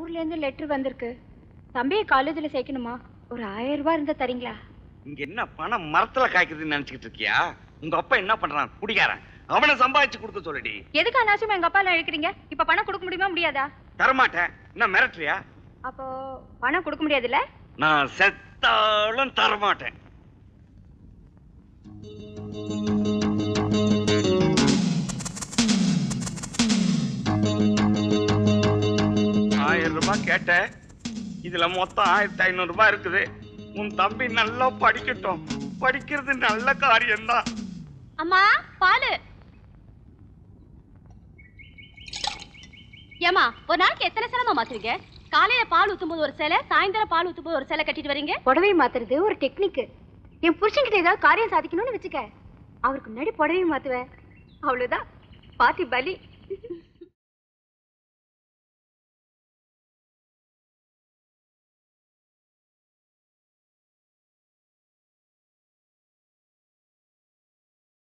ஊர்ல இருந்து லெட்டர் வந்திருக்கு தம்பியை காலேஜ்ல சேர்க்கணுமா ஒரு ஆயிரம் ரூபாய் இருந்தா தரீங்களா இங்க என்ன பணம் மரத்துல காய்க்குதுன்னு நினைச்சுக்கிட்டு இருக்கியா உங்க அப்பா என்ன பண்றான் குடிகாரன் அவனை சம்பாதிச்சு கொடுக்க சொல்லுடி எதுக்கு அனாவசியமா எங்க அப்பா இழுக்கிறீங்க இப்ப பணம் கொடுக்க முடியுமா முடியாதா தரமாட்டேன் என்ன மிரட்டுறியா அப்போ பணம் கொடுக்க முடியாதுல்ல நான் செத்தாலும் தரமாட்டேன் ஆயிரம் ரூபாய் கேட்ட இதுல மொத்தம் ஆயிரத்தி ஐநூறு ரூபாய் இருக்குது உன் தம்பி நல்லா படிக்கட்டும் படிக்கிறது நல்ல காரியம்தான் அம்மா பாலு ஏமா ஒரு நாளைக்கு எத்தனை சிரமம் மாத்துறீங்க காலையில பால் ஊத்தும்போது ஒரு சேலை சாயந்தரம் பால் ஊத்தும்போது ஒரு சேலை கட்டிட்டு வரீங்க புடவை மாத்துறது ஒரு டெக்னிக் என் புருஷன்கிட்ட ஏதாவது காரியம் சாதிக்கணும்னு வச்சுக்க அவருக்கு முன்னாடி புடவை மாத்துவேன் அவ்வளவுதான் பாட்டி பலி